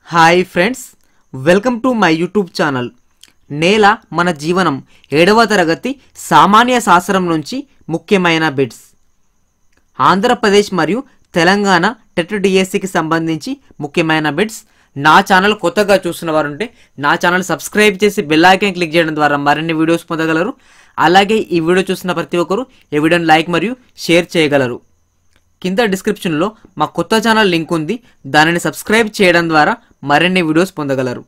hi friends welcome to my YouTube channel నేల మన జీవనం ఏడవ తరగతి సామాన్య శాస్త్రం నుంచి ముఖ్యమైన బిట్స్ ఆంధ్రప్రదేశ్ మరియు తెలంగాణ టెట్ డిఎస్సికి సంబంధించి ముఖ్యమైన బిట్స్ నా ఛానల్ కొత్తగా చూస్తున్న వారు ఉంటే నా ఛానల్ సబ్స్క్రైబ్ చేసి బెల్ ఐకాన్ క్లిక్ చేయడం ద్వారా మరిన్ని వీడియోస్ పొందగలరు అలాగే ఈ వీడియో చూస్తున్న ప్రతి ఒక్కరు ఈ వీడియోని లైక్ మరియు షేర్ చేయగలరు కింద డిస్క్రిప్షన్లో మా కొత్త ఛానల్ లింక్ ఉంది దానిని సబ్స్క్రైబ్ చేయడం ద్వారా మరిన్ని వీడియోస్ పొందగలరు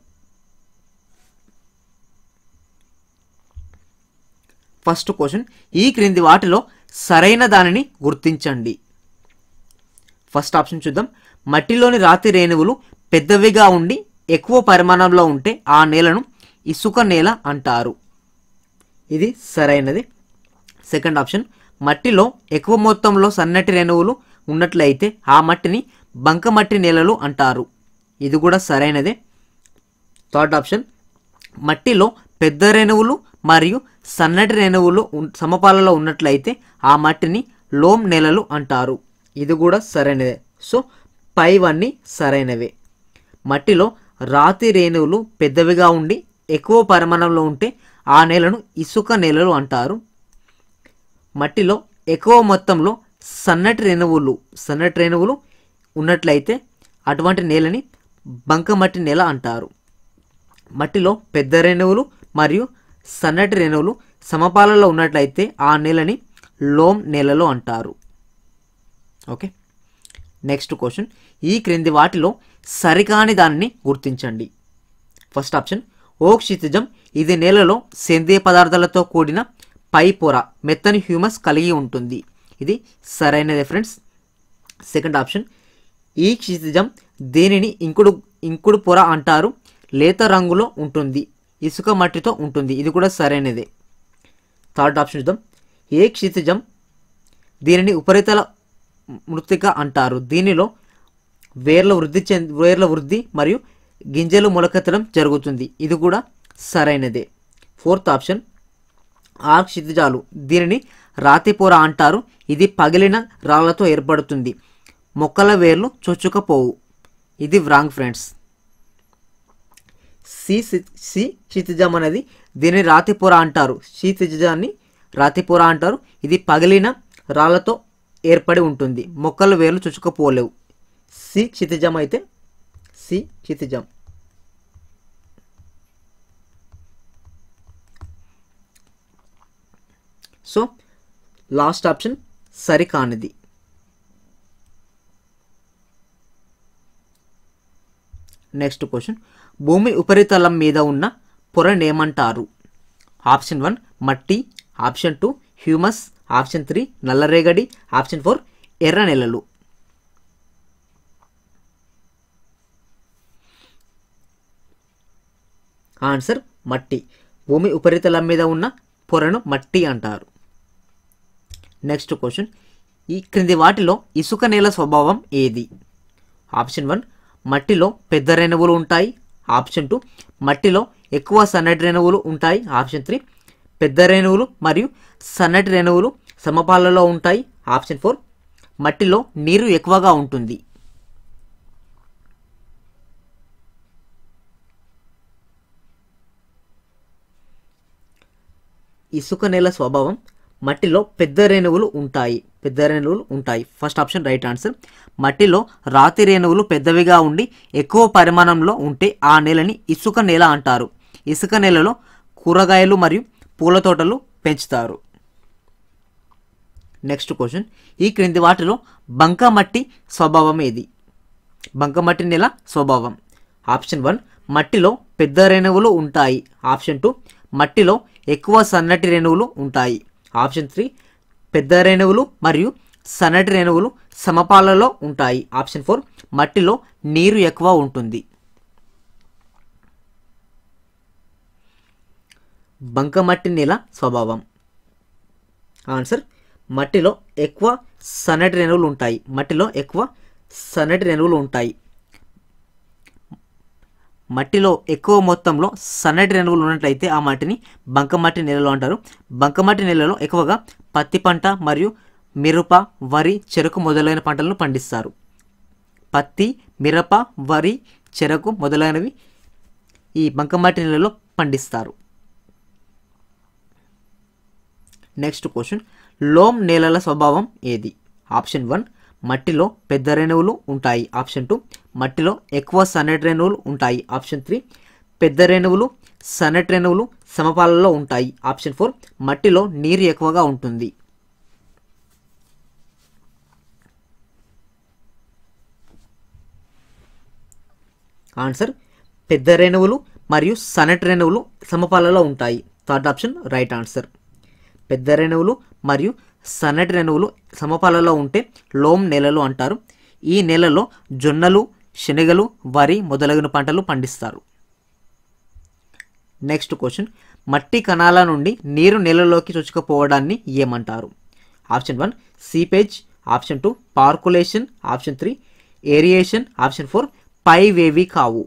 ఫస్ట్ క్వశ్చన్ ఈ క్రింది వాటిలో సరైన దానిని గుర్తించండి ఫస్ట్ ఆప్షన్ చూద్దాం మట్టిలోని రాతి రేణువులు పెద్దవిగా ఉండి ఎక్కువ పరిమాణంలో ఉంటే ఆ నేలను ఇసుక నేల అంటారు ఇది సరైనది సెకండ్ ఆప్షన్ మట్టిలో ఎక్కువ మొత్తంలో సన్నటి రేణువులు ఉన్నట్లయితే ఆ మట్టిని బంకమట్టి నేలలు అంటారు ఇది కూడా సరైనదే థర్డ్ ఆప్షన్ మట్టిలో పెద్ద రేణువులు మరియు సన్నటి రేణువులు ఉన్- సమపాలలో ఉన్నట్లయితే ఆ మట్టిని లోమ్ నేలలు అంటారు ఇది కూడా సరైనదే సో పైవన్నీ సరైనవే మట్టిలో రాతి రేణువులు పెద్దవిగా ఉండి ఎక్కువ పరిమాణంలో ఉంటే ఆ నేలను ఇసుక నేలలు అంటారు మట్టిలో ఎక్కువ మొత్తంలో సన్నటి రేణువులు సన్నటి రేణువులు ఉన్నట్లయితే అటువంటి నేలని బంకమట్టి నేల అంటారు మట్టిలో పెద్ద రేణువులు మరియు సన్నటి రేణువులు సమపాలలో ఉన్నట్లయితే ఆ నేలని లోమ్ నేలలో అంటారు ఓకే నెక్స్ట్ క్వశ్చన్ ఈ క్రింది వాటిలో సరికాని దానిని గుర్తించండి ఫస్ట్ ఆప్షన్ ఓ క్షితిజం ఇది నేలలో సేంద్రియ పదార్థాలతో కూడిన పై పొర మెత్తని హ్యూమస్ కలిగి ఉంటుంది ఇది సరైనదే ఫ్రెండ్స్ సెకండ్ ఆప్షన్ ఈ క్షితిజం దీనిని ఇంకుడు ఇంకుడు పొర అంటారు లేత రంగులో ఉంటుంది ఇసుక మట్టితో ఉంటుంది ఇది కూడా సరైనదే థర్డ్ ఆప్షన్ చూద్దాం ఏ క్షితిజం దీనిని ఉపరితల మృతిక అంటారు దీనిలో వేర్ల వృద్ధి చెంది వేర్ల వృద్ధి మరియు గింజలు మొలకెత్తడం జరుగుతుంది ఇది కూడా సరైనదే ఫోర్త్ ఆప్షన్ ఆ క్షితిజాలు దీనిని రాతిపొర అంటారు ఇది పగిలిన రాళ్లతో ఏర్పడుతుంది మొక్కల వేర్లు చొచ్చుకపోవు ఇది wrong friends C C- C క్షితిజం అనేది దీనిని రాతిపొర అంటారు క్షితిజాన్ని రాతిపొర అంటారు ఇది పగిలిన రాళ్లతో ఏర్పడి ఉంటుంది మొక్కల వేర్లు చుచ్చుకపోలేవు సి క్షితిజం అయితే సి క్షితిజం సో లాస్ట్ ఆప్షన్ సరికానిది నెక్స్ట్ క్వశ్చన్ భూమి ఉపరితలం మీద ఉన్న పొరనేమంటారు ఆప్షన్ వన్ మట్టి option two humus option three నల్లరేగడి ఆప్షన్ ఫోర్ ఎర్ర నెలలు ఆన్సర్ మట్టి భూమి ఉపరితలం మీద ఉన్న పొరను మట్టి అంటారు నెక్స్ట్ క్వశ్చన్ ఈ క్రింది వాటిలో ఇసుక నేల స్వభావం ఏది ఆప్షన్ వన్ మట్టిలో పెద్ద రేణువులు ఉంటాయి ఆప్షన్ టూ మట్టిలో ఎక్కువ సన్నటి రేణువులు ఉంటాయి ఆప్షన్ త్రీ పెద్ద రేణువులు మరియు సన్నటి రేణువులు సమపాలలో ఉంటాయి ఆప్షన్ ఫోర్ మట్టిలో నీరు ఎక్కువగా ఉంటుంది ఇసుక నేల స్వభావం మట్టిలో పెద్ద రేణువులు ఉంటాయి పెద్ద రేణువులు ఉంటాయి ఫస్ట్ ఆప్షన్ రైట్ ఆన్సర్ మట్టిలో రాతి రేణువులు పెద్దవిగా ఉండి ఎక్కువ పరిమాణంలో ఉంటే ఆ నేలని ఇసుక నేల అంటారు ఇసుక నేలలో కూరగాయలు మరియు పూల తోటలు పెంచుతారు నెక్స్ట్ క్వశ్చన్ ఈ క్రింది వాటిలో బంకమట్టి స్వభావం ఏది బంకమట్టి నేల స్వభావం ఆప్షన్ వన్ మట్టిలో పెద్ద రేణువులు ఉంటాయి ఆప్షన్ టూ మట్టిలో ఎక్కువ సన్నటి రేణువులు ఉంటాయి ఆప్షన్ త్రీ పెద్ద రేణువులు మరియు సన్నటి రేణువులు సమపాలలో ఉంటాయి ఆప్షన్ ఫోర్ మట్టిలో నీరు ఎక్కువ ఉంటుంది బంకమట్టి నేల స్వభావం ఆన్సర్ మట్టిలో ఎక్కువ సన్నటి రేణువులు ఉంటాయి మట్టిలో ఎక్కువ సన్నటి రేణువులు ఉంటాయి మట్టిలో ఎక్కువ మొత్తంలో సన్నటి రేణువులు ఉన్నట్లయితే ఆ మట్టిని బంకమట్టి నేలలో అంటారు బంకమట్టి నేలలో ఎక్కువగా పత్తి పంట మరియు మిరప వరి చెరుకు మొదలైన పంటలను పండిస్తారు పత్తి మిరప వరి చెరకు మొదలైనవి ఈ బంకమట్టి నేలలో పండిస్తారు నెక్స్ట్ క్వశ్చన్ లోమ్ నేలల స్వభావం ఏది ఆప్షన్ వన్ మట్టిలో పెద్ద రేణువులు ఉంటాయి ఆప్షన్ టూ మట్టిలో ఎక్కువ సన్నటి రేణువులు ఉంటాయి ఆప్షన్ త్రీ పెద్ద రేణువులు సన్నటి రేణువులు సమపాలలో ఉంటాయి ఆప్షన్ ఫోర్ మట్టిలో నీరు ఎక్కువగా ఉంటుంది ఆన్సర్ పెద్ద రేణువులు మరియు సన్నటి రేణువులు సమపాలలో ఉంటాయి థర్డ్ ఆప్షన్ రైట్ ఆన్సర్ పెద్ద రేణువులు మరియు సన్నటి రేణువులు సమపాలలో ఉంటే లోమ్ నేలలు అంటారు ఈ నేలలో జొన్నలు శనగలు వరి మొదలగున పంటలు పండిస్తారు నెక్స్ట్ క్వశ్చన్ మట్టి కణాల నుండి నీరు నేలలోకి చొచ్చుకుపోవడాన్ని ఏమంటారు option one seepage option two percolation option three aeration option four పైవేవి కావు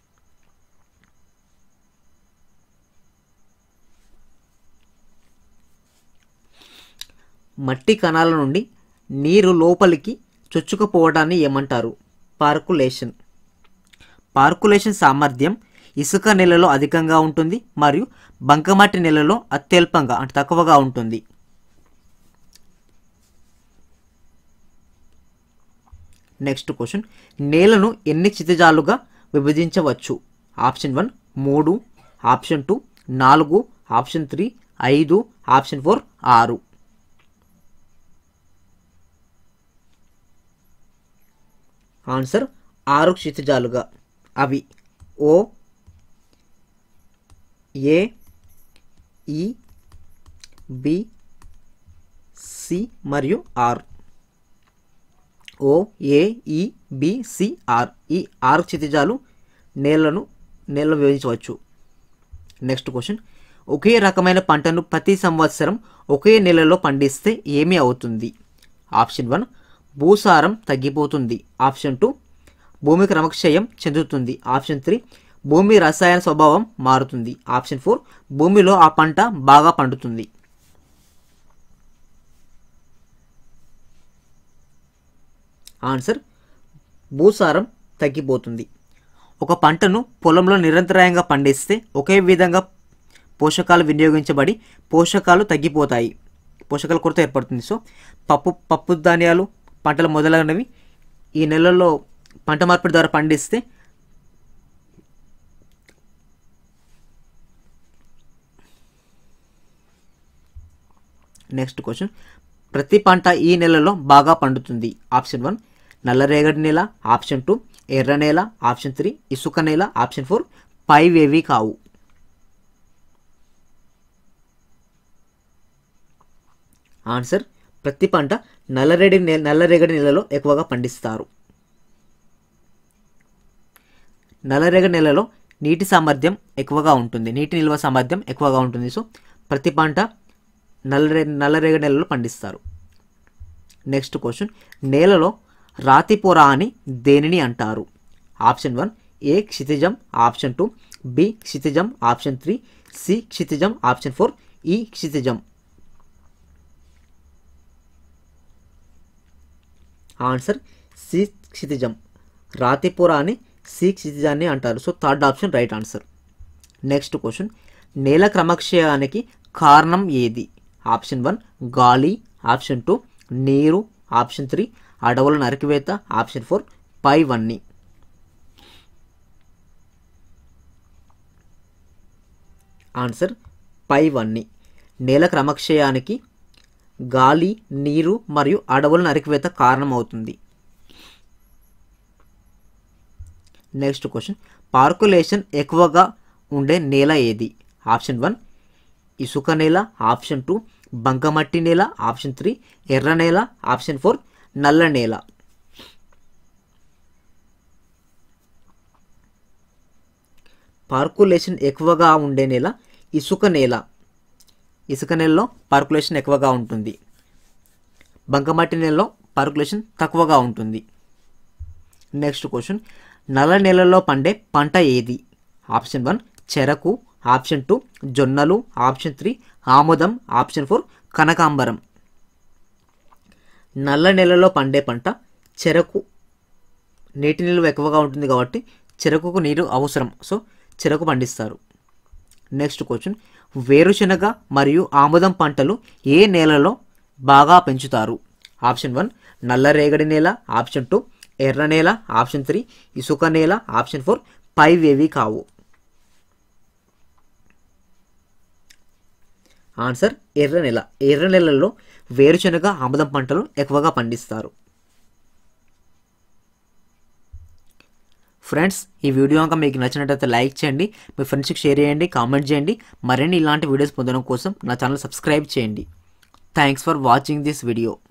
మట్టి కణాల నుండి నీరు లోపలికి చొచ్చుకుపోవడాన్ని ఏమంటారు పార్కులేషన్ పార్కులేషన్ సామర్థ్యం ఇసుక నెలలో అధికంగా ఉంటుంది మరియు బంకమట్టి నెలలో అత్యల్పంగా అంటే తక్కువగా ఉంటుంది నెక్స్ట్ క్వశ్చన్ నేలను ఎన్ని క్షితిజాలుగా విభజించవచ్చు ఆప్షన్ వన్ మూడు ఆప్షన్ టూ నాలుగు ఆప్షన్ త్రీ ఐదు ఆప్షన్ ఫోర్ ఆరు ఆన్సర్ ఆరు క్షితిజాలుగా అవి O A E B C మరియు R O A E B C are ఈ ఆరు క్షితిజాలు నేలను నేలలో విభజించవచ్చు నెక్స్ట్ క్వశ్చన్ ఒకే రకమైన పంటను ప్రతి సంవత్సరం ఒకే నెలలో పండిస్తే ఏమి అవుతుంది ఆప్షన్ వన్ భూసారం తగ్గిపోతుంది ఆప్షన్ టూ భూమి క్రమక్షయం చెందుతుంది ఆప్షన్ త్రీ భూమి రసాయన స్వభావం మారుతుంది ఆప్షన్ ఫోర్ భూమిలో ఆ పంట బాగా పండుతుంది ఆన్సర్ భూసారం తగ్గిపోతుంది ఒక పంటను పొలంలో నిరంతరాయంగా పండిస్తే ఒకే విధంగా పోషకాలు వినియోగించబడి పోషకాలు తగ్గిపోతాయి పోషకాల కొరత ఏర్పడుతుంది సో పప్పు పప్పు ధాన్యాలు పంటలు మొదలైనవి ఈ నెలల్లో పంట మార్పిడి ద్వారా పండిస్తే నెక్స్ట్ క్వశ్చన్ ప్రతి పంట ఈ నెలలో బాగా పండుతుంది ఆప్షన్ వన్ నల్లరేగడి నేల ఆప్షన్ టూ ఎర్ర నేల ఆప్షన్ త్రీ ఇసుక నేల ఆప్షన్ ఫోర్ పైవేవి కావు ఆన్సర్ ప్రతి పంట నల్లరేగడి నే నల్లరేగడి నేలలో ఎక్కువగా పండిస్తారు నల్లరేగడి నేలలో నీటి సామర్థ్యం ఎక్కువగా ఉంటుంది నీటి నిల్వ సామర్థ్యం ఎక్కువగా ఉంటుంది సో ప్రతి పంట నల్లరే నల్లరేగడి నేలలో పండిస్తారు నెక్స్ట్ క్వశ్చన్ నేలలో రాతి పొర అని దేనిని అంటారు ఆప్షన్ వన్ ఏ క్షితిజం ఆప్షన్ టూ బి క్షితిజం ఆప్షన్ త్రీ సి క్షితిజం ఆప్షన్ ఫోర్ ఈ క్షితిజం ఆన్సర్ సి క్షితిజం రాతి పొర అని సి క్షితిజాన్ని అంటారు so third option right answer next question నేల క్రమక్షయానికి కారణం ఏది ఆప్షన్ వన్ గాలి ఆప్షన్ టూ నీరు ఆప్షన్ త్రీ అడవుల నరికివేత ఆప్షన్ ఫోర్ పైవన్నీ ఆన్సర్ పైవన్నీ నేల క్రమక్షయానికి గాలి నీరు మరియు అడవుల నరికివేత కారణమవుతుంది నెక్స్ట్ క్వశ్చన్ పార్కులేషన్ ఎక్కువగా ఉండే నేల ఏది ఆప్షన్ వన్ ఇసుక నేల ఆప్షన్ టూ బంకమట్టి నేల ఆప్షన్ త్రీ ఎర్ర నేల ఆప్షన్ ఫోర్ నల్ల నేల పార్కులేషన్ ఎక్కువగా ఉండే నేల ఇసుక నేల ఇసుక నేలలో పార్కులేషన్ ఎక్కువగా ఉంటుంది బంకమట్టి నేలలో పార్కులేషన్ తక్కువగా ఉంటుంది నెక్స్ట్ క్వశ్చన్ నల్ల నేలలో పండే పంట ఏది ఆప్షన్ వన్ చెరకు ఆప్షన్ టూ జొన్నలు ఆప్షన్ త్రీ ఆముదం ఆప్షన్ ఫోర్ కనకాంబరం నల్ల నేలలో పండే పంట చెరకు నీటి నిల్వ ఎక్కువగా ఉంటుంది కాబట్టి చెరకుకు నీరు అవసరం సో చెరకు పండిస్తారు నెక్స్ట్ క్వశ్చన్ వేరుశనగ మరియు ఆముదం పంటలు ఏ నేలలో బాగా పెంచుతారు ఆప్షన్ వన్ నల్లరేగడి నేల ఆప్షన్ టూ ఎర్ర నేల ఆప్షన్ త్రీ ఇసుక నేల ఆప్షన్ ఫోర్ పైవేవి కావు ఆన్సర్ ఎర్ర నెల ఎర్ర నెలల్లో వేరుశనగ ఆముదం పంటలు ఎక్కువగా పండిస్తారు ఫ్రెండ్స్ ఈ వీడియో కనుక మీకు నచ్చినట్లయితే లైక్ చేయండి మీ ఫ్రెండ్స్కి షేర్ చేయండి కామెంట్ చేయండి మరిన్ని ఇలాంటి వీడియోస్ పొందడం కోసం నా ఛానల్ సబ్స్క్రైబ్ చేయండి thanks for watching this video